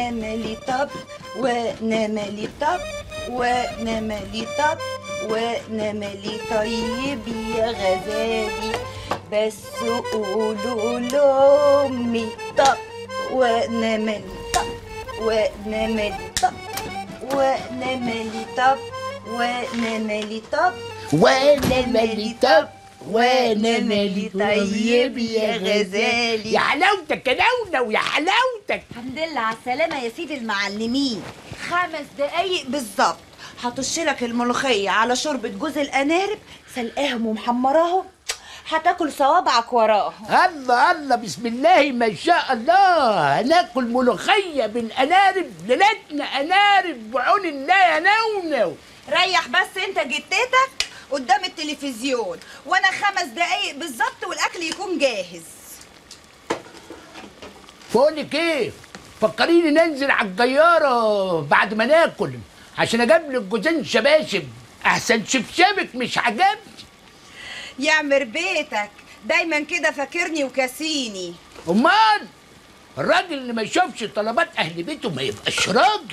ونملي طب ونملي طب ونملي طب ونملي طيب يا غزالي بس قولوا لأمي طب ونملي طب ونملي طب ونملي طب ونملي طب وانا مالي طب وانا مالي طيب يا غزالي يا حلاوتك يا نونو يا حلاوتك الحمد لله على السلامة يا سيدي المعلمين خمس دقايق بالظبط هطش لك الملوخية على شوربة جوز الأنارب سلقاهم ومحمراهم هتاكل صوابعك وراهم الله الله بسم الله ما شاء الله هناكل ملوخيه بالانارب ليلتنا انارب وعون الله يا نونو ريح بس انت جتتك قدام التلفزيون وانا خمس دقايق بالظبط والاكل يكون جاهز بقولك ايه فكريني ننزل على الجياره بعد ما ناكل عشان اجيب لك جوزين شباشب احسن شبشبك مش عجبني يعمر بيتك دايما كده فاكرني وكاسيني امال الراجل اللي ما يشوفش طلبات اهل بيته ما يبقاش راجل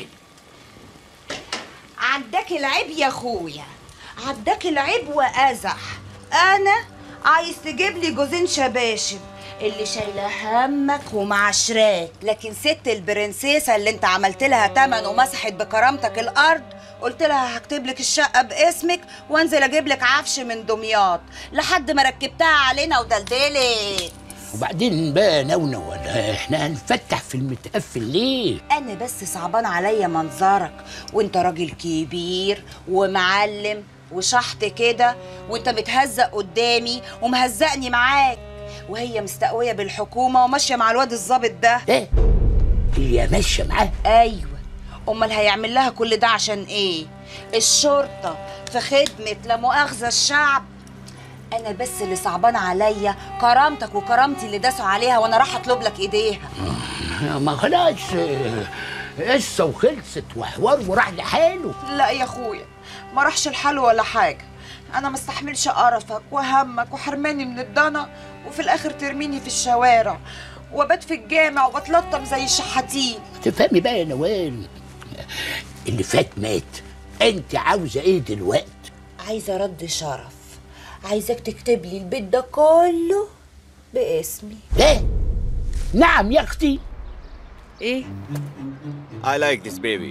عداك العيب يا اخويا عداك العيب وازح انا عايز تجيب لي جوزين شباشب اللي شايله همك ومعشراك لكن ست البرنسيسه اللي انت عملت لها تمن ومسحت بكرامتك الارض قلت لها هكتب لك الشقه باسمك وانزل اجيب لك عفش من دمياط لحد ما ركبتها علينا ودلدلت وبعدين بقى نونو ولا احنا هنفتح في المتقفل ليه انا بس صعبان عليا منظرك وانت راجل كبير ومعلم وشحط كده وانت متهزق قدامي ومهزقني معاك وهي مستقويه بالحكومه وماشيه مع الواد الظابط ده ايه هي ماشيه معاه ايوه امال هيعمل لها كل ده عشان ايه الشرطه في خدمه لا مؤاخذه الشعب انا بس اللي صعبان عليا كرامتك وكرامتي اللي داسوا عليها وانا راح اطلب لك ايديها ما خلاص اه، قصه وخلصت وحوار وراح لحاله لا يا اخويا ما راحش الحال ولا حاجه انا ما استحملش قرفك وهمك وحرماني من الضنا وفي الاخر ترميني في الشوارع وبات في الجامع وبتلطم زي الشحاتين تفهمي بقى يا نوال اللي فات مات انت عاوزه ايه دلوقتي عايزه رد شرف عايزك تكتب لي البيت ده كله باسمي ايه نعم يا اختي ايه I like this baby.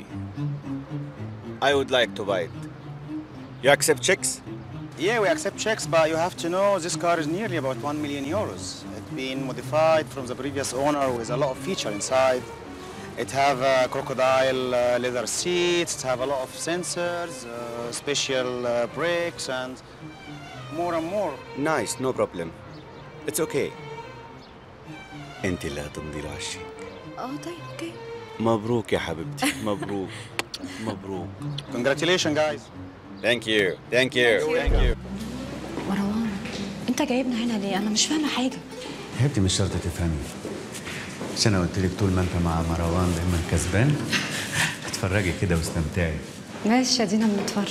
I would like to buy it. You accept checks? Yeah, we accept checks, but you have to know this car is nearly about 1 million euros. It's been modified from the previous owner with a lot of feature inside. It have uh, crocodile uh, leather seats, it have a lot of sensors, uh, special uh, brakes, and more and more. Nice, no problem. It's okay. انت اللي هتمضي له على الشيك اه طيب اوكي مبروك يا حبيبتي مبروك مبروك Congratulations, guys. Thank you. Thank you. Thank you. مروان انت جايبنا هنا ليه انا مش فاهمه حاجه حبيبتي مش شرط تفهمي مش انا قلت لك طول ما انت مع مروان دايما كسبان اتفرجي كده واستمتعي ماشي ادينا بنتفرج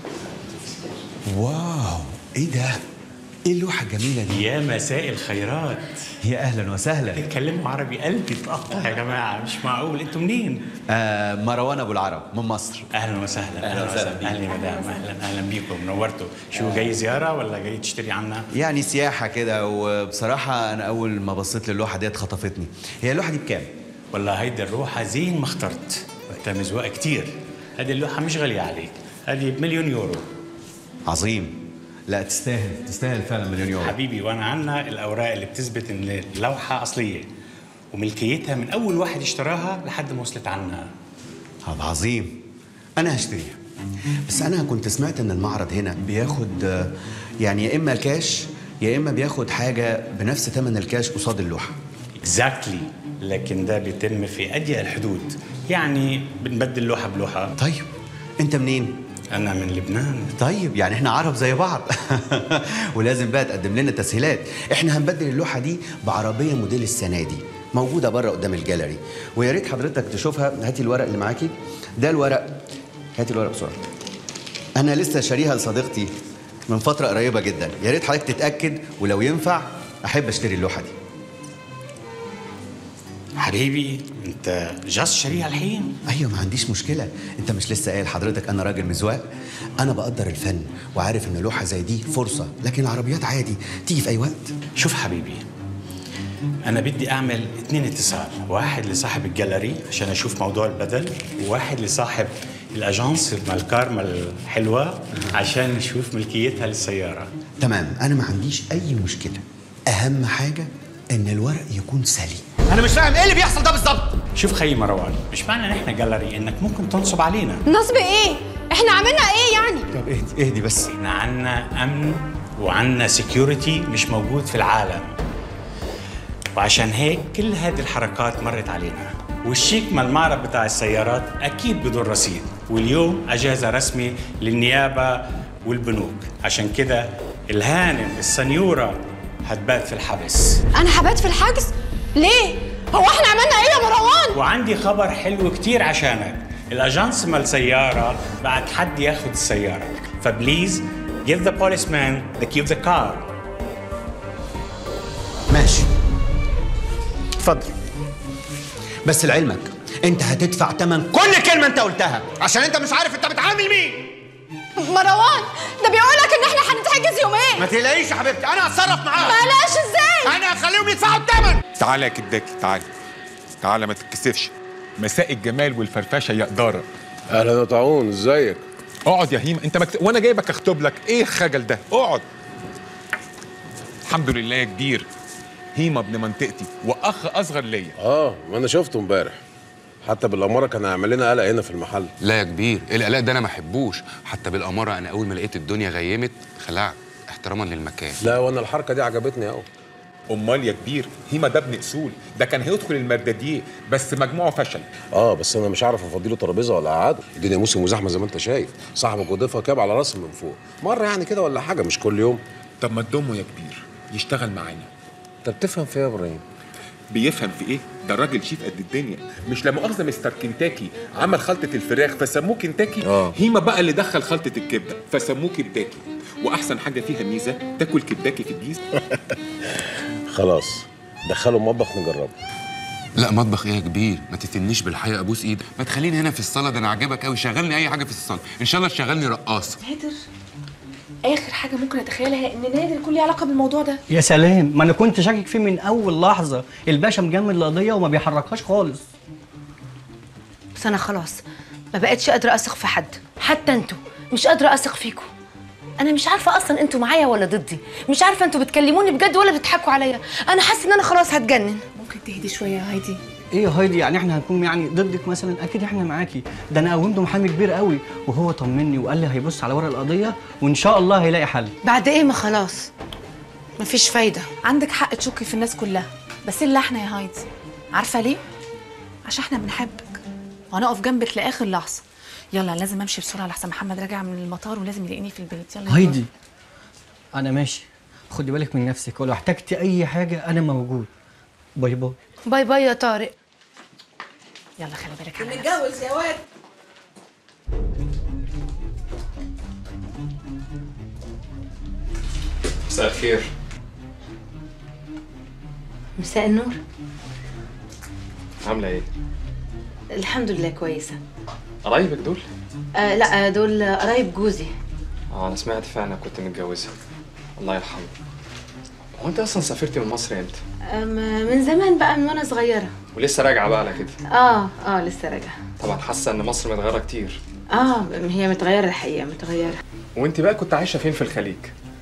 واو ايه ده ايه اللوحه الجميله دي يا مساء الخيرات يا اهلا وسهلا تتكلموا عربي قلبي اتقطع يا جماعه مش معقول انتوا منين آه مروان ابو العرب من مصر اهلا وسهلا اهلا وسهلا اهلا يا مدام اهلا اهلا بيكم نورتوا شو جاي زياره ولا جاي تشتري عنا يعني سياحه كده وبصراحه انا اول ما بصيت للوحه ديت خطفتني هي اللوحه دي بكام والله هيدي الروحه زين ما اخترت وقتها مزوقه كتير هذه اللوحه مش غاليه عليك هذه بمليون يورو عظيم لا تستاهل تستاهل فعلا مليون يورو حبيبي وانا عنا الاوراق اللي بتثبت ان اللوحه اصليه وملكيتها من اول واحد اشتراها لحد ما وصلت عنا هذا عظيم انا هشتريها بس انا كنت سمعت ان المعرض هنا بياخد آه، يعني يا اما كاش يا اما بياخد حاجه بنفس ثمن الكاش قصاد اللوحه اكزاكتلي لكن ده بيتم في اضيق الحدود يعني بنبدل لوحه بلوحه طيب انت منين انا من لبنان طيب يعني احنا عرب زي بعض ولازم بقى تقدم لنا تسهيلات احنا هنبدل اللوحه دي بعربيه موديل السنه دي موجوده بره قدام الجاليري ويا ريت حضرتك تشوفها هاتي الورق اللي معاكي ده الورق هاتي الورق بسرعه انا لسه شاريها لصديقتي من فتره قريبه جدا يا ريت حضرتك تتاكد ولو ينفع احب اشتري اللوحه دي حبيبي انت جاست شاريها الحين ايوه ما عنديش مشكله انت مش لسه قايل حضرتك انا راجل مزواق انا بقدر الفن وعارف ان لوحه زي دي فرصه لكن العربيات عادي تيجي في اي وقت شوف حبيبي انا بدي اعمل اثنين اتصال واحد لصاحب الجاليري عشان اشوف موضوع البدل وواحد لصاحب الاجانس مال كارما الحلوه عشان نشوف ملكيتها للسياره تمام انا ما عنديش اي مشكله اهم حاجه ان الورق يكون سليم انا مش فاهم ايه اللي بيحصل ده بالظبط شوف خي مروان مش معنى ان احنا جاليري انك ممكن تنصب علينا نصب ايه احنا عملنا ايه يعني طب اهدي اهدي بس احنا عنا امن وعنا سكيورتي مش موجود في العالم وعشان هيك كل هذه الحركات مرت علينا والشيك مال المعرض بتاع السيارات اكيد بدون رصيد واليوم اجازه رسمي للنيابه والبنوك عشان كده الهانم السنيوره هتبات في الحبس انا حبات في الحجز ليه هو احنا عملنا ايه يا مروان وعندي خبر حلو كتير عشانك الاجانس مال سيارة بعد حد ياخد السيارة فبليز give the policeman the key of the car ماشي اتفضل بس لعلمك انت هتدفع تمن كل كلمه انت قلتها عشان انت مش عارف انت بتعامل مين مروان ده بيقول لك ان احنا هنتحجز يومين ما تقلقيش يا حبيبتي انا هتصرف معاك بلاش ازاي انا هخليهم يدفعوا الثمن تعالى يا كداكي تعالى تعالى ما تتكسفش مساء الجمال والفرفشه يا قداره اهلا يا طاعون ازيك اقعد يا هيما انت مكت... وانا جايبك اخطب لك ايه الخجل ده اقعد الحمد لله يا كبير هيما ابن منطقتي واخ اصغر ليا اه ما انا شفته امبارح حتى بالاماره كان هيعمل لنا قلق هنا في المحل لا يا كبير القلق ده انا ما احبوش حتى بالاماره انا اول ما لقيت الدنيا غيمت خلعت احتراما للمكان لا وانا الحركه دي عجبتني قوي امال يا كبير هيما ده ابن اصول ده كان هيدخل المرداديه بس مجموعه فشل اه بس انا مش عارف افضيله ترابيزه ولا اقعده الدنيا موسم وزحمه زي ما انت شايف صاحبك وضيفها كاب على راسي من فوق مره يعني كده ولا حاجه مش كل يوم طب ما تضمه يا كبير يشتغل معانا انت بتفهم في ايه يا ابراهيم بيفهم في ايه ده راجل شيف قد الدنيا مش لا مؤاخذه مستر كنتاكي عمل خلطه الفراخ فسموه كنتاكي آه. هيما بقى اللي دخل خلطه الكبده فسموه كبداكي واحسن حاجه فيها ميزه تاكل كبداكي في الجيز خلاص دخله المطبخ نجربه لا مطبخ ايه يا كبير ما تتنيش بالحقيقه ابوس ايدك ما تخليني هنا في الصاله ده انا عاجبك قوي شغلني اي حاجه في الصاله ان شاء الله تشغلني رقاصه نادر اخر حاجه ممكن اتخيلها ان نادر يكون ليه علاقه بالموضوع ده يا سلام ما انا كنت شاكك فيه من اول لحظه الباشا مجمد القضيه وما بيحركهاش خالص بس انا خلاص ما بقتش قادره اثق في حد حتى انتوا مش قادره اثق فيكم انا مش عارفه اصلا انتوا معايا ولا ضدي مش عارفه انتوا بتكلموني بجد ولا بتضحكوا عليا انا حاسه ان انا خلاص هتجنن ممكن تهدي شويه يا هايدي ايه يا هايدي يعني احنا هنكون يعني ضدك مثلا اكيد احنا معاكي ده انا قومته محامي كبير قوي وهو طمني وقال لي هيبص على ورق القضيه وان شاء الله هيلاقي حل بعد ايه ما خلاص مفيش فايده عندك حق تشكي في الناس كلها بس الا احنا يا هايدي عارفه ليه عشان احنا بنحبك وهنقف جنبك لاخر لحظه يلا لازم امشي بسرعه لحسن محمد راجع من المطار ولازم يلاقيني في البيت يلا هايدي انا ماشي خدي بالك من نفسك ولو احتجتي اي حاجه انا موجود باي باي باي باي يا طارق يلا خلي بالك على نفسك متجوز يا واد مساء الخير مساء النور عاملة ايه؟ الحمد لله كويسه قرايبك دول؟ آه لا آه، دول قرايب جوزي اه انا سمعت فعلا كنت متجوزة الله يرحمه هو انت اصلا سافرتي من مصر امتى؟ آم، من زمان بقى من وانا صغيره ولسه راجعة بقى على كده اه اه لسه راجعه طبعا حاسة ان مصر متغيرة كتير اه هي متغيره الحقيقه متغيره وانت بقى كنت عايشة فين في الخليج؟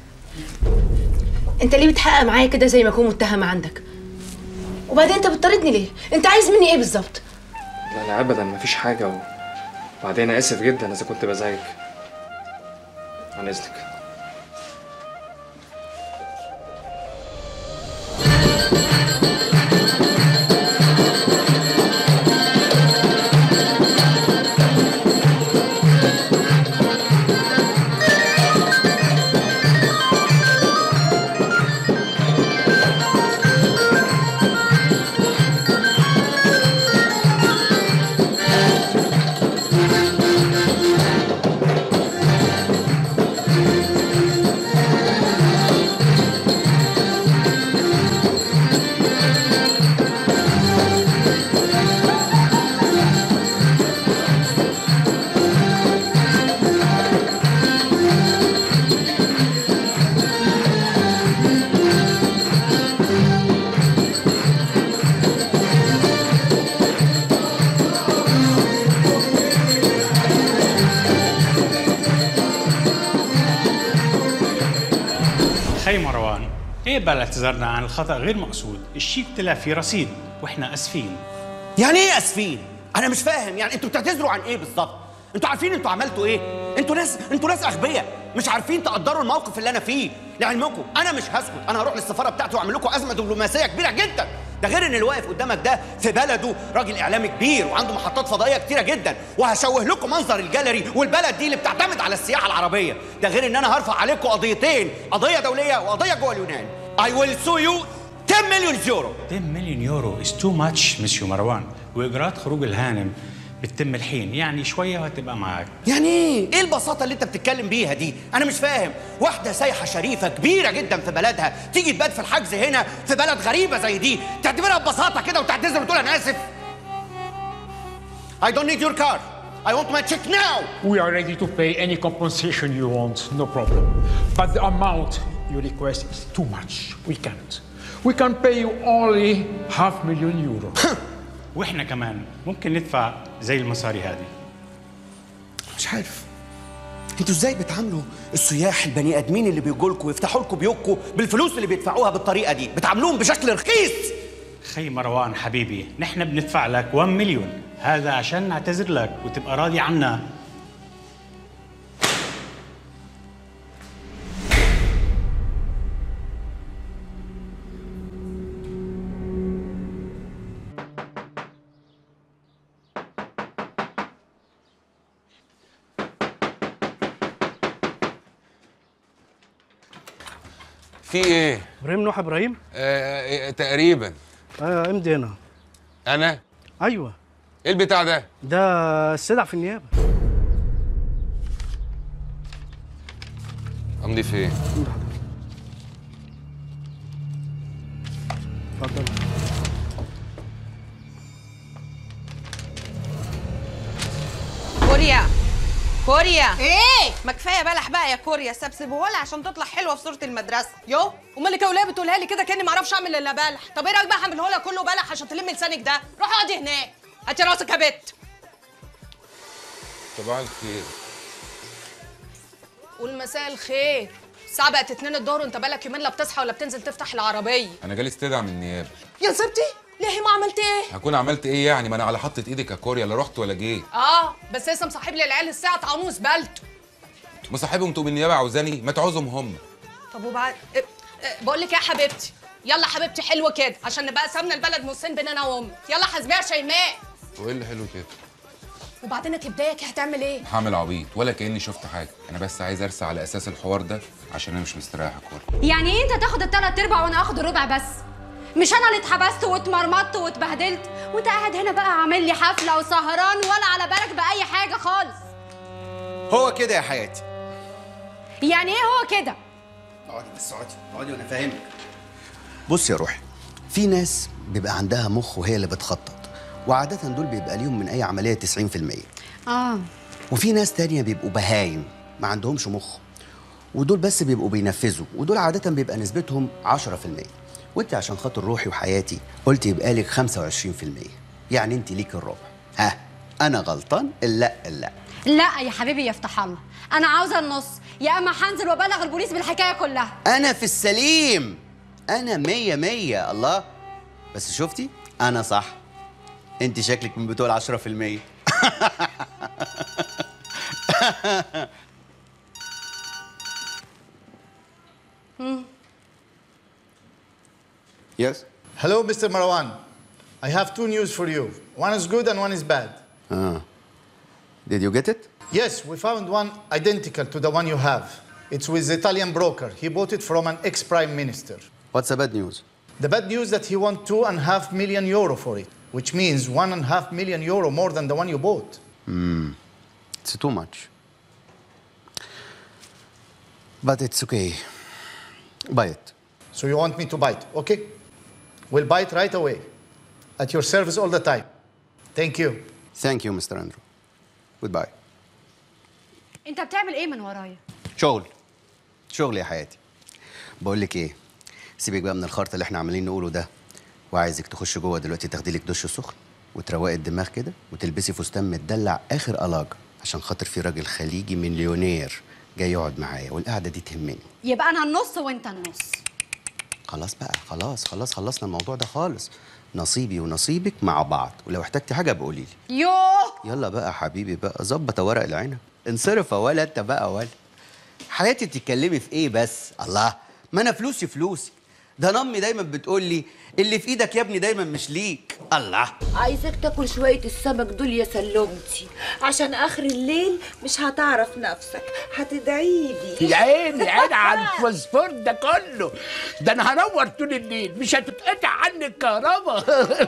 انت ليه بتحقق معايا كده زي ما اكون متهمه عندك وبعدين انت بتطاردني ليه انت عايز مني ايه بالظبط لا لا ابدا مفيش حاجة و... وبعدين انا اسف جدا اذا كنت بزعجك عن اذنك خي مروان اقبل اعتذارنا عن الخطا غير مقصود الشيك طلع فيه رصيد واحنا اسفين يعني ايه اسفين انا مش فاهم يعني انتوا بتعتذروا عن ايه بالظبط انتوا عارفين انتوا عملتوا ايه انتوا ناس انتوا ناس اغبياء مش عارفين تقدروا الموقف اللي انا فيه لعلمكم انا مش هسكت انا هروح للسفاره بتاعتي واعمل لكم ازمه دبلوماسيه كبيره جدا ده غير ان اللي واقف قدامك ده في بلده راجل اعلامي كبير وعنده محطات فضائيه كتيره جدا وهشوه لكم منظر الجاليري والبلد دي اللي بتعتمد على السياحه العربيه ده غير ان انا هرفع عليكم قضيتين قضيه دوليه وقضيه جوه اليونان I will sue you 10 مليون يورو 10 مليون يورو از تو ماتش مسيو مروان واجراءات خروج الهانم بتتم الحين يعني شويه وهتبقى معاك يعني ايه؟ ايه البساطة اللي انت بتتكلم بيها دي؟ أنا مش فاهم، واحدة سايحة شريفة كبيرة جدا في بلدها، تيجي تبات في الحجز هنا في بلد غريبة زي دي، تعتبرها ببساطة كده وتعتذر وتقول أنا آسف؟ I don't need your car. I want my check now. We are ready to pay any compensation you want, no problem. But the amount you request is too much. We can't. We can pay you only half million euro. واحنا كمان ممكن ندفع زي المصاري هذه مش عارف انتوا ازاي بتعاملوا السياح البني ادمين اللي بيجوا لكم ويفتحوا لكم بيوتكم بالفلوس اللي بيدفعوها بالطريقه دي بتعاملوهم بشكل رخيص خي مروان حبيبي نحن بندفع لك 1 مليون هذا عشان نعتذر لك وتبقى راضي عنا في ايه؟ ابراهيم نوح ابراهيم آه آه، تقريبا ايوه امضي هنا انا ايوه ايه البتاع ده؟ ده استدعى في النيابه امضي فين؟ اتفضل كوريا كوريا ايه ما كفايه بلح بقى يا كوريا سبسبه ولا عشان تطلع حلوه في صوره المدرسه يو امال لك اولاد بتقولها لي كده كاني ما اعرفش اعمل الا بلح طب ايه رايك بقى اعمله لك كله بلح عشان تلم لسانك ده روح اقعدي هناك هاتي راسك يا بت صباح الخير قول مساء الخير الساعه بقت 2 الظهر وانت بقالك يومين لا بتصحى ولا بتنزل تفتح العربيه انا جالي استدعاء من النيابه يا سبتي ليه ما عملت ايه هكون عملت ايه يعني ما انا على حطة ايدك يا كوريا لا رحت ولا جيت اه بس لسه مصاحب لي العيال الساعه طعموس بلته مصاحبهم تقوم النيابه عاوزاني ما تعوزهم هم طب وبعد إيه، إيه، بقول لك ايه يا حبيبتي يلا حبيبتي حلوه كده عشان نبقى سمنا البلد نصين بين انا وامك يلا حاسبيها يا شيماء وايه اللي حلو كده وبعدين كبدايك هتعمل ايه هعمل عبيط ولا كاني شفت حاجه انا بس عايز ارسى على اساس الحوار ده عشان انا مش مستريح يا كوريا يعني ايه انت تاخد التلات ارباع وانا اخد الربع بس مش انا اللي اتحبست واتمرمطت واتبهدلت وانت قاعد هنا بقى عامل لي حفله وسهران ولا على بالك باي حاجه خالص هو كده يا حياتي يعني ايه هو كده اقعدي بس اقعدي اقعدي وانا فاهمك بص يا روحي في ناس بيبقى عندها مخ وهي اللي بتخطط وعادة دول بيبقى ليهم من أي عملية 90% اه وفي ناس تانية بيبقوا بهايم ما عندهمش مخ ودول بس بيبقوا بينفذوا ودول عادة بيبقى نسبتهم 10% وانت عشان خاطر روحي وحياتي قلت يبقى لك 25% يعني انت ليك الربع ها انا غلطان لا لا لا يا حبيبي يفتح الله انا عاوزه النص يا اما هنزل وابلغ البوليس بالحكايه كلها انا في السليم انا مية مية الله بس شفتي انا صح انت شكلك من بتوع العشرة في المية Yes. Hello, Mr. Marwan. I have two news for you. One is good and one is bad. Ah. Did you get it? Yes, we found one identical to the one you have. It's with the Italian broker. He bought it from an ex-prime minister. What's the bad news? The bad news that he won two and a half million euro for it, which means one and a half million euro more than the one you bought. Hmm. It's too much. But it's okay. Buy it. So you want me to buy it, okay? We'll buy it right away. At your service all the time. Thank you. Thank you, Mr. Andrew. Goodbye. انت بتعمل ايه من ورايا شغل شغل يا حياتي بقول لك ايه سيبك بقى من الخرط اللي احنا عمالين نقوله ده وعايزك تخش جوه دلوقتي تاخدي لك دش سخن وتروقي الدماغ كده وتلبسي فستان متدلع اخر الاجه عشان خاطر في راجل خليجي مليونير جاي يقعد معايا والقعده دي تهمني يبقى انا النص وانت النص خلاص بقى خلاص خلاص خلصنا الموضوع ده خالص نصيبي ونصيبك مع بعض ولو احتجتي حاجه بقولي لي يوه يلا بقى يا حبيبي بقى ظبط ورق العنب انصرف يا ولا انت بقى ولا حياتي بتتكلمي في ايه بس الله ما انا فلوسي فلوسي ده انا امي دايما بتقول لي اللي في ايدك يا ابني دايما مش ليك الله عايزك تاكل شوية السمك دول يا سلمتي عشان آخر الليل مش هتعرف نفسك هتدعيلي يا عيني يا عيني على الفوسفور ده كله ده انا هنور طول الليل مش هتتقطع عني الكهرباء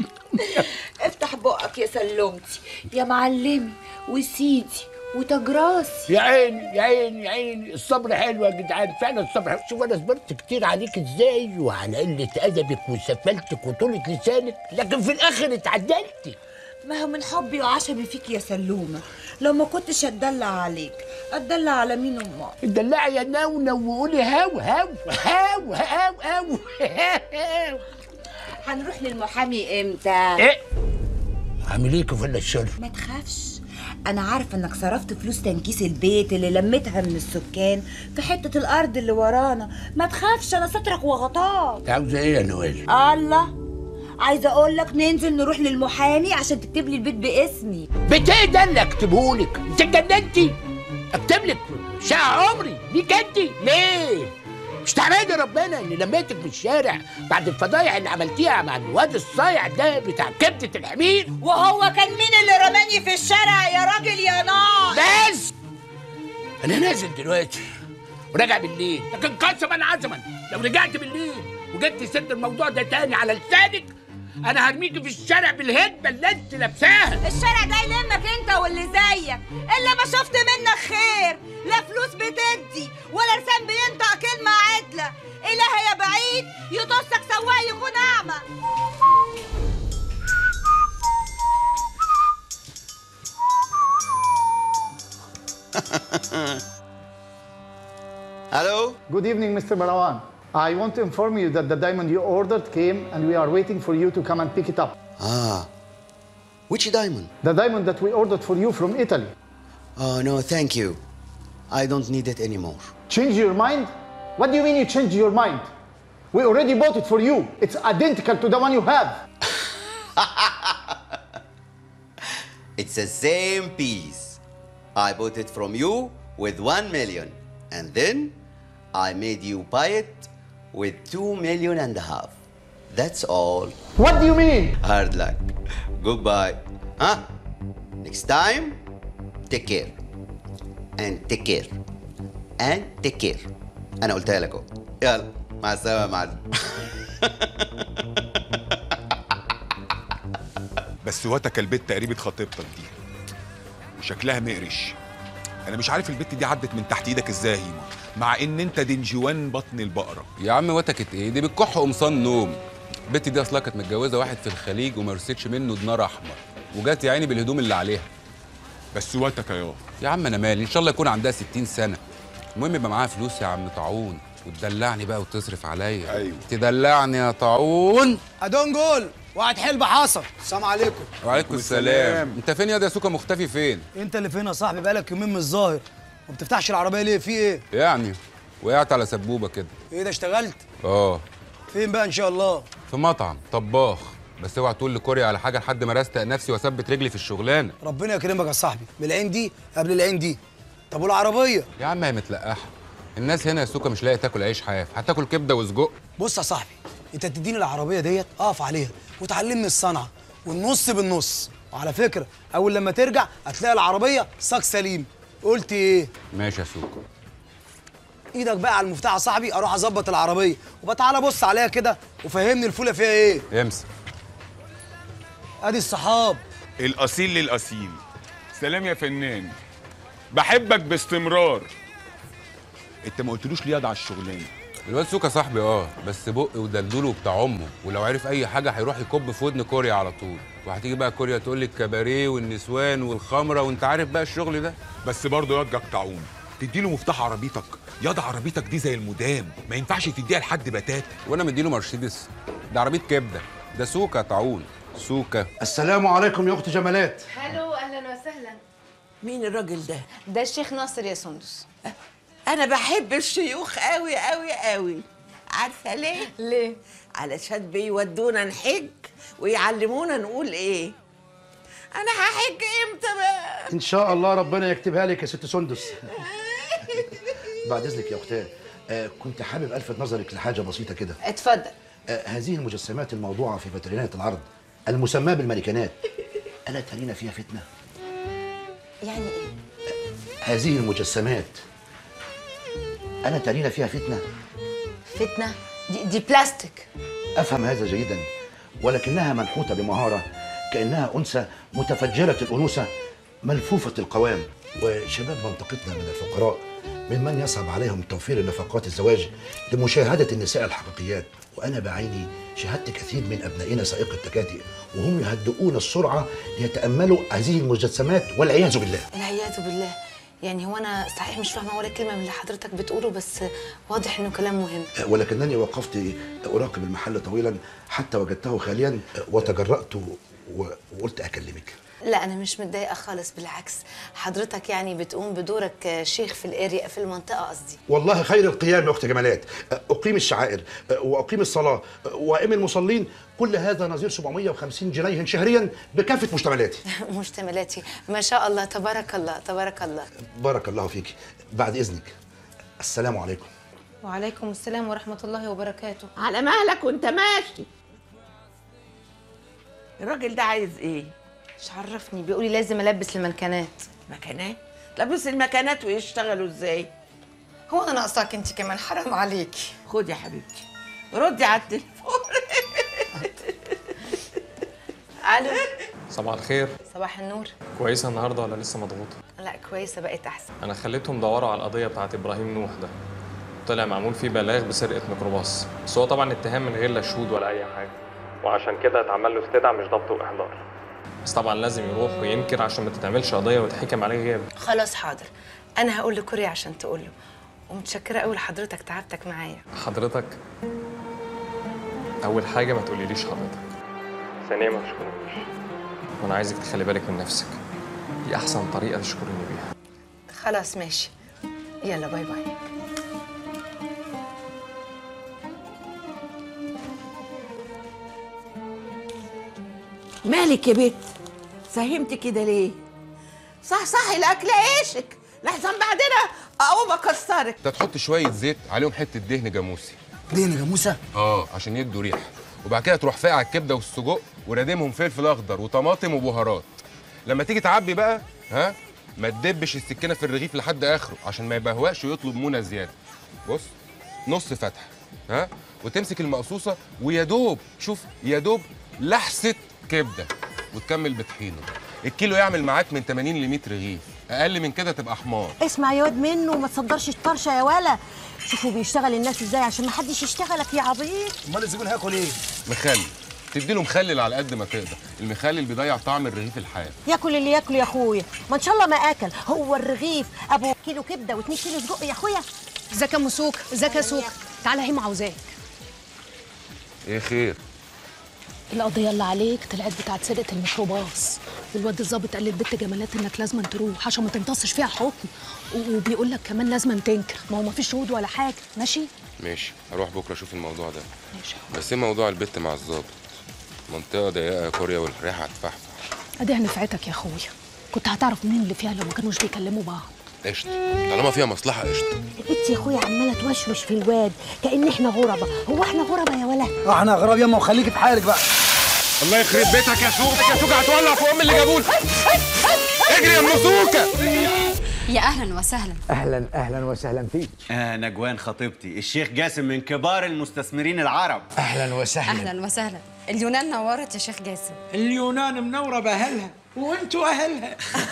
افتح بقك يا سلمتي يا معلمي وسيدي وتاج راسي يا عيني يا عيني يا عيني الصبر حلو يا جدعان فعلا الصبر حلو شوف انا صبرت كتير عليك ازاي وعلى قله ادبك وسفلتك وطولة لسانك لكن في الاخر اتعدلتي ما هو من حبي وعشمي فيك يا سلومة لو ما كنتش اتدلع عليك اتدلع على مين امال اتدلعي يا نونو وقولي هاو هاو هاو هاو هاو هاو هنروح للمحامي امتى ايه عامل ايه كفل الشر ما تخافش انا عارفه انك صرفت فلوس تنكيس البيت اللي لميتها من السكان في حته الارض اللي ورانا ما تخافش انا سترك وغطاك عاوزه ايه يا نوال الله عايزه اقول لك ننزل نروح للمحامي عشان تكتب لي البيت باسمي بيت ايه ده اللي اكتبهولك انت اتجننتي اكتب لك شقه عمري ليك انت ليه مش تحمدي ربنا اني لميتك من الشارع بعد الفضايح اللي عملتيها مع الواد الصايع ده بتاع كبده الحمير وهو كان مين اللي رماني في الشارع يا راجل يا نار بس انا نازل دلوقتي وراجع بالليل لكن قسما عزما لو رجعت بالليل وجبت سد الموضوع ده تاني على لسانك انا هرميكي في الشارع بالهدبه اللي انت لابساها الشارع ده يلمك انت واللي زيك الا ما شفت منك خير لا فلوس بتدي ولا لسان بينطق كلمه عدله اله يا بعيد يطصك سواق يكون اعمى Hello? Good evening, Mr. Marwan. I want to inform you that the diamond you ordered came and we are waiting for you to come and pick it up. Ah. Which diamond? The diamond that we ordered for you from Italy. Oh, no, thank you. I don't need it anymore. Change your mind? What do you mean you change your mind? We already bought it for you. It's identical to the one you have. It's the same piece. I bought it from you with one million. And then I made you buy it with two million and a half. That's all. What do you mean? Hard luck. Goodbye. Huh? Next time, take care. And take care. And take care. أنا قلتها لك أهو. يلا مع السلامة يا معلم. بس واتك البت تقريبة خطيبتك دي وشكلها مقرش انا مش عارف البت دي عدت من تحت ايدك ازاي يا هيما مع ان انت دنجوان بطن البقره يا عم وتكت ايه دي بتكح قمصان نوم البت دي اصلها كانت متجوزه واحد في الخليج وما رستش منه دينار احمر وجات يا عيني بالهدوم اللي عليها بس واتك يا يا عم انا مالي ان شاء الله يكون عندها 60 سنه المهم يبقى معاها فلوس يا عم طاعون وتدلعني بقى وتصرف عليا ايوه تدلعني يا طاعون ادون جول واحد حلبة حصل السلام عليكم وعليكم السلام انت فين يا ده سوكا مختفي فين انت اللي فين يا صاحبي بقالك يومين مش ظاهر ما بتفتحش العربيه ليه في ايه يعني وقعت على سبوبه كده ايه ده اشتغلت اه فين بقى ان شاء الله في مطعم طباخ بس اوعى تقول لكوريا على حاجه لحد ما رستق نفسي واثبت رجلي في الشغلانه ربنا يكرمك يا صاحبي من العين دي قبل العين دي طب والعربيه يا عم هي متلقحه الناس هنا يا سوكا مش لاقي تاكل عيش حاف هتاكل كبده وسجق بص يا صاحبي انت تديني العربيه ديت اقف عليها وتعلمني الصنعه والنص بالنص وعلى فكره اول لما ترجع هتلاقي العربيه صاج سليم قلت ايه ماشي يا سوكا ايدك بقى على المفتاح يا صاحبي اروح اظبط العربيه وبقى تعالى بص عليها كده وفهمني الفوله فيها ايه امسك ادي الصحاب الاصيل للاصيل سلام يا فنان بحبك باستمرار انت ما قلتلوش ليه على الشغلانه الواد سوكا صاحبي اه بس بق ودلدوله بتاع امه ولو عرف اي حاجه هيروح يكب في ودن كوريا على طول وهتيجي بقى كوريا تقول لي الكباريه والنسوان والخمره وانت عارف بقى الشغل ده بس برضه ياض طاعون تديله مفتاح عربيتك ياض عربيتك دي زي المدام ما ينفعش تديها لحد بتات وانا مديله مرسيدس ده عربيه كبده ده سوكا طاعون سوكا السلام عليكم يا اخت جمالات هلو اهلا وسهلا مين الراجل ده ده الشيخ ناصر يا سندس انا بحب الشيوخ قوي قوي قوي عارفه ليه ليه علشان بيودونا نحج ويعلمونا نقول ايه انا هحج امتى بقى ان شاء الله ربنا يكتبها لك يا ست سندس بعد اذنك يا اختاه آه كنت حابب الفت نظرك لحاجه بسيطه كده اتفضل آه هذه المجسمات الموضوعه في فيترينات العرض المسماه بالمانيكانات الا ترين فيها فتنه يعني ايه هذه المجسمات الا ترين فيها فتنه فتنه دي, دي بلاستيك افهم هذا جيدا ولكنها منحوته بمهاره كانها انثى متفجره الانوثه ملفوفه القوام وشباب منطقتنا من الفقراء ممن يصعب عليهم توفير نفقات الزواج لمشاهده النساء الحقيقيات وانا بعيني شاهدت كثير من ابنائنا سائق التكاتك وهم يهدؤون السرعه ليتاملوا هذه المجسمات والعياذ بالله العياذ بالله يعني هو انا صحيح مش فاهمه ولا كلمه من اللي حضرتك بتقوله بس واضح انه كلام مهم ولكنني وقفت اراقب المحل طويلا حتى وجدته خاليا وتجرأت وقلت اكلمك لا انا مش متضايقه خالص بالعكس حضرتك يعني بتقوم بدورك شيخ في الاريا في المنطقه قصدي والله خير القيام يا اخت جمالات اقيم الشعائر واقيم الصلاه وائم المصلين كل هذا نظير 750 جنيه شهريا بكافه مشتملاتي مشتملاتي ما شاء الله تبارك الله تبارك الله بارك الله فيك بعد اذنك السلام عليكم وعليكم السلام ورحمه الله وبركاته على مهلك وانت ماشي الراجل ده عايز ايه مش عرفني بيقول لي لازم البس المكانات مكانات لبس المكانات ويشتغلوا ازاي هو انا ناقصاك انت كمان حرام عليكي خدي يا حبيبتي ردي على التليفون الو صباح الخير صباح النور كويسه النهارده ولا لسه مضغوطه لا كويسه بقت احسن انا خليتهم دوروا على القضيه بتاعت ابراهيم نوح ده طلع معمول فيه بلاغ بسرقه ميكروباص بس هو طبعا اتهام من غير لا شهود ولا اي حاجه وعشان كده اتعمل له استدعاء مش ضبط واحضار بس طبعا لازم يروح وينكر عشان ما تتعملش قضيه ويتحكم عليه غياب خلاص حاضر انا هقول لكوري عشان تقول له ومتشكره قوي لحضرتك تعبتك معايا حضرتك اول حاجه ما تقوليليش حضرتك ثانيا ما تشكرنيش وانا عايزك تخلي بالك من نفسك دي احسن طريقه تشكرني بيها خلاص ماشي يلا باي باي مالك يا بنت فهمتي كده ليه صح صح الاكل عيشك لحسن بعدنا اقوم اكسرك انت تحط شويه زيت عليهم حته دهن جاموسي دهن جاموسه اه عشان يدوا ريحه وبعد كده تروح فاقع الكبده والسجق ورادمهم فلفل اخضر وطماطم وبهارات لما تيجي تعبي بقى ها ما تدبش السكينه في الرغيف لحد اخره عشان ما يبهواش ويطلب منى زياده بص نص فتحه ها وتمسك المقصوصه ويا دوب شوف يا دوب لحسه كبده وتكمل بطحينه الكيلو يعمل معاك من 80 ل 100 رغيف اقل من كده تبقى حمار اسمع يا واد منه وما تصدرش الطرشه يا ولا شوفوا بيشتغل الناس ازاي عشان ما حدش يشتغلك يا عبيط امال الزبون هياكل ايه مخلل تديله مخلل على قد ما تقدر المخلل بيضيع طعم الرغيف الحاد ياكل اللي ياكل يا اخويا ما ان شاء الله ما اكل هو الرغيف ابو كيلو كبده و2 كيلو سجق يا اخويا ازيك يا مسوك ازيك يا سوك تعالى هيما عاوزاك ايه خير القضية اللي عليك طلعت بتاعت سرقة الميكروباص والواد الظابط قال للبت جمالات انك لازم تروح عشان ما تمتصش فيها حكم و- وبيقول لك كمان لازم تنكر ما هو ما فيش شهود ولا حاجة ماشي ماشي هروح بكره اشوف الموضوع ده ماشي بس ايه موضوع البت مع الظابط منطقه ضيقه يا كوريا والريحه هتفحفح ادي نفعتك يا اخويا كنت هتعرف مين اللي فيها لو ما كانوش بيكلموا بعض قشطه طالما فيها مصلحه قشطه البت يا اخويا عماله توشوش في الواد كان احنا غربة هو احنا غربة يا ولا احنا اغراب ياما وخليكي في حالك بقى الله يخرب بيتك يا سوق يا سوق هتولع في ام اللي جابوه اجري يا ام سوكه يا اهلا وسهلا اهلا اهلا وسهلا فيك آه نجوان خطيبتي الشيخ جاسم من كبار المستثمرين العرب اهلا وسهلا اهلا وسهلا اليونان نورت يا شيخ جاسم اليونان منوره باهلها وانتوا اهلها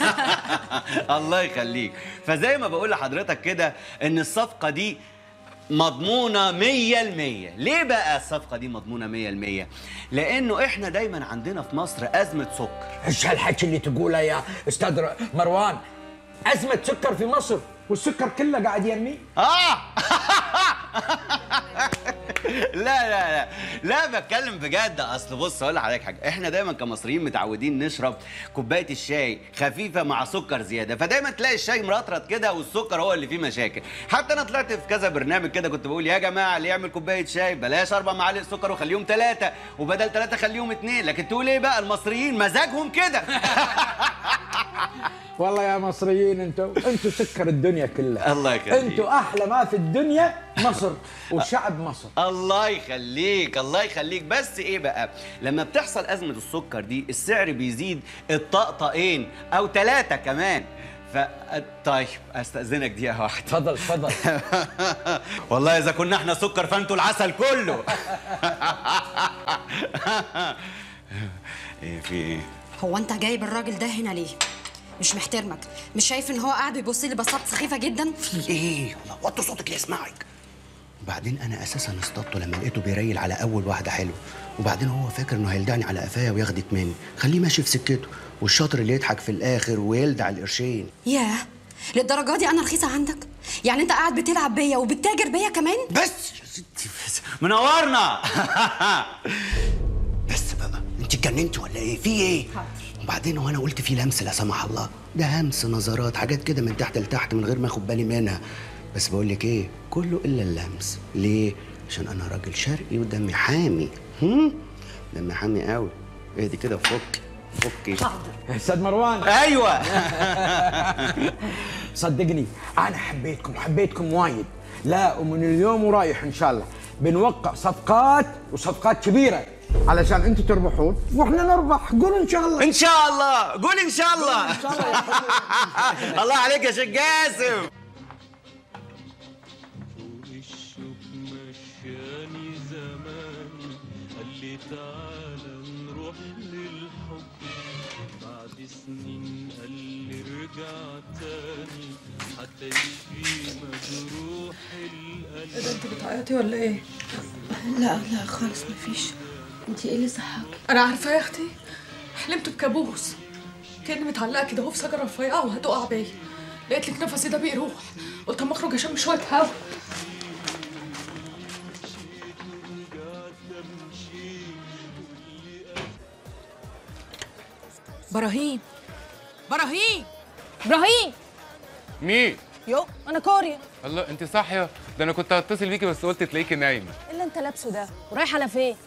الله يخليك فزي ما بقول لحضرتك كده ان الصفقة دي مضمونة مية المية ليه بقى الصفقة دي مضمونة مية المية لأنه إحنا دايما عندنا في مصر أزمة سكر ايش هالحكي اللي تقوله يا استاذ ر- مروان ازمه سكر في مصر والسكر كله قاعد يمي آه لا لا لا لا بتكلم بجد اصل بص اقول لحضرتك حاجه احنا دايما كمصريين متعودين نشرب كوبايه الشاي خفيفه مع سكر زياده فدايما تلاقي الشاي مرطرط كده والسكر هو اللي فيه مشاكل حتى انا طلعت في كذا برنامج كده كنت بقول يا جماعه اللي يعمل كوبايه شاي بلاش اربع معالق سكر وخليهم ثلاثه وبدل ثلاثه خليهم اثنين لكن تقول ايه بقى المصريين مزاجهم كده والله يا مصريين انتوا انتوا سكر الدنيا كلها الله يخليك. انتوا احلى ما في الدنيا مصر وشعب مصر الله يخليك الله يخليك بس ايه بقى لما بتحصل ازمه السكر دي السعر بيزيد الطقطقين او ثلاثه كمان ف طيب استاذنك دقيقه واحده اتفضل اتفضل والله اذا كنا احنا سكر فانتوا العسل كله ايه في ايه هو انت جايب الراجل ده هنا ليه مش محترمك مش شايف ان هو قاعد بيبص لي بصات سخيفه جدا في ايه وطي صوتك ليسمعك وبعدين انا اساسا اصطدته لما لقيته بيريل على اول واحده حلوه وبعدين هو فاكر انه هيلدعني على قفايا وياخدك مني خليه ماشي في سكته والشاطر اللي يضحك في الاخر ويلدع القرشين ياه للدرجه دي انا رخيصه عندك يعني انت قاعد بتلعب بيا وبتتاجر بيا كمان بس منورنا بس بقى انت اتجننتي ولا ايه في ايه وبعدين هو انا قلت في لمس لا سمح الله ده همس نظرات حاجات كده من تحت لتحت من غير ما اخد بالي منها بس بقول لك ايه كله الا اللمس ليه عشان انا راجل شرقي ودمي حامي هم دمي حامي قوي اهدي كده فك فكي استاذ مروان ايوه صدقني انا حبيتكم حبيتكم وايد لا ومن اليوم ورايح ان شاء الله بنوقع صفقات وصفقات كبيره علشان انتوا تربحون واحنا نربح قول ان شاء الله ان شاء الله قول ان شاء الله ان شاء الله يا حبيبي. الله عليك يا شيخ جاسم مشاني زمان قال لي تعالى نروح للحب بعد سنين قال لي ارجع تاني حتى يشفي مجروح القلب ايه ده انت بتعيطي ولا ايه؟ لا لا خالص مفيش انت ايه اللي صحاك انا عارفه يا اختي حلمت بكابوس كاني متعلقه كده اهو في شجره رفيعه وهتقع بيا لقيت لك نفسي ده بيروح قلت اما اخرج اشم شويه هوا براهيم براهيم ابراهيم مين يو انا كوريا الله انت صاحيه ده انا كنت هتصل بيكي بس قلت تلاقيكي نايمه ايه اللي انت لابسه ده ورايح على فين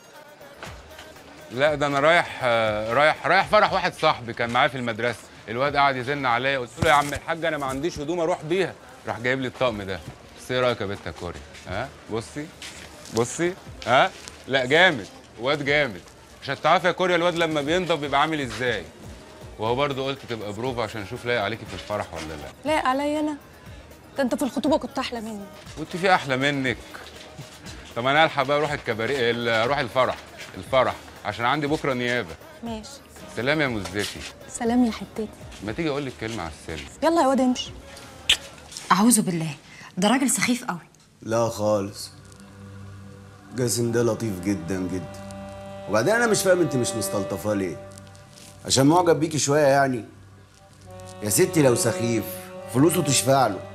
لا ده انا رايح آه، رايح رايح فرح واحد صاحبي كان معايا في المدرسه الواد قاعد يزن عليا قلت له يا عم الحاج انا ما عنديش هدوم اروح بيها راح جايب لي الطقم ده بس ايه رايك يا بنت يا كوري ها بصي بصي ها لا جامد واد جامد عشان تعرفي يا كوريا الواد لما بينضف بيبقى عامل ازاي وهو برضه قلت تبقى بروفا عشان اشوف لايق عليكي في الفرح ولا لا لا عليا انا ده انت في الخطوبه كنت احلى مني وانت في احلى منك طب انا الحق بقى اروح الكباريه ال- اروح الفرح الفرح عشان عندي بكره نيابه ماشي سلام يا مزتي سلام يا حتتي ما تيجي اقول لك كلمه على السلم يلا يا واد امشي اعوذ بالله ده راجل سخيف قوي لا خالص جاسم ده لطيف جدا جدا وبعدين انا مش فاهم انت مش مستلطفاه ليه عشان معجب بيكي شويه يعني يا ستي لو سخيف فلوسه تشفع له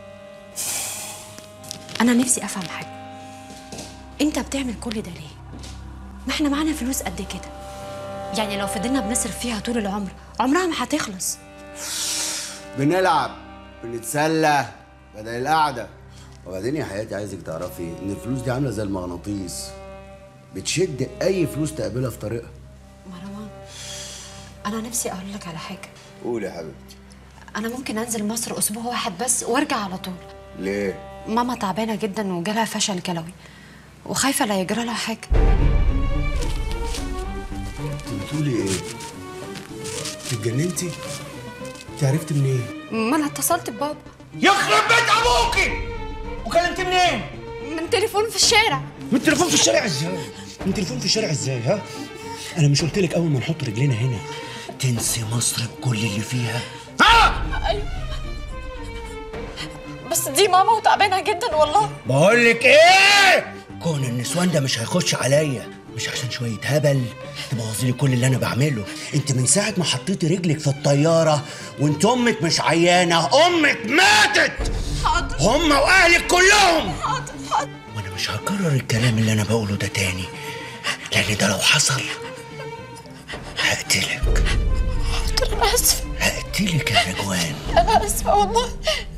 انا نفسي افهم حاجه انت بتعمل كل ده ليه ما احنا معانا فلوس قد كده يعني لو فضلنا بنصرف فيها طول العمر عمرها ما هتخلص بنلعب بنتسلى بدل القعده وبعدين يا حياتي عايزك تعرفي ان الفلوس دي عامله زي المغناطيس بتشد اي فلوس تقابلها في طريقها مروان انا نفسي اقول لك على حاجه قولي يا حبيبتي انا ممكن انزل مصر اسبوع واحد بس وارجع على طول ليه ماما تعبانه جدا وجالها فشل كلوي وخايفه لا يجرى لها حاجه انت بتقولي ايه انت اتجننتي انت عرفت منين ما انا اتصلت ببابا يخرب بيت ابوكي وكلمت منين من تليفون في الشارع من تليفون في الشارع ازاي من تليفون في الشارع ازاي ها انا مش قلت لك اول ما نحط رجلينا هنا تنسي مصر بكل اللي فيها ايوه بس دي ماما وتعبانه جدا والله بقول لك ايه كون النسوان ده مش هيخش عليا مش عشان شويه هبل تبوظي لي كل اللي انا بعمله انت من ساعه ما حطيتي رجلك في الطياره وانت امك مش عيانه امك ماتت حاضر هم واهلك كلهم حاضر حاضر وانا مش هكرر الكلام اللي انا بقوله ده تاني لان ده لو حصل هقتلك حاضر انا اسفه هقتلك يا نجوان انا اسفه والله